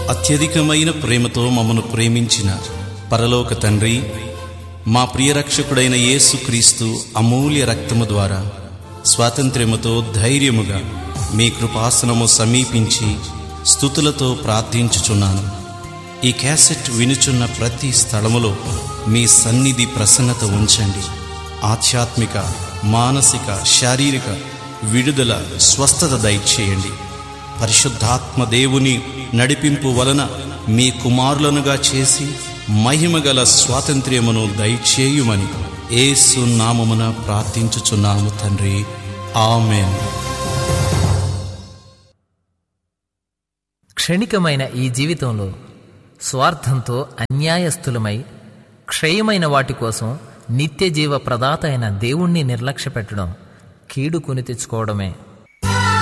అత్యధికమైన ప్రేమతో మమ్మను ప్రేమించిన పరలోక తండ్రి మా ప్రియరక్షకుడైన యేసుక్రీస్తు అమూల్య రక్తము ద్వారా స్వాతంత్ర్యముతో ధైర్యముగా మీ కృపాసనము సమీపించి స్థుతులతో ప్రార్థించుచున్నాను ఈ క్యాసెట్ వినుచున్న ప్రతి స్థలములో మీ సన్నిధి ప్రసన్నత ఉంచండి ఆధ్యాత్మిక మానసిక శారీరక విడుదల స్వస్థత దయచేయండి పరిశుద్ధాత్మ దేవుని నడిపింపు వలన మీ కుమారులనుగా చేసి మహిమగల స్వాతంత్ర్యమును దయచేయుమని ఏసు నామమున ప్రార్థించుచున్నాము తండ్రి ఆమెన్ క్షణికమైన ఈ జీవితంలో స్వార్థంతో అన్యాయస్థులమై క్షయమైన వాటి కోసం నిత్య జీవ ప్రదాత అయిన దేవుణ్ణి నిర్లక్ష్య పెట్టడం కీడు కొని తెచ్చుకోవడమే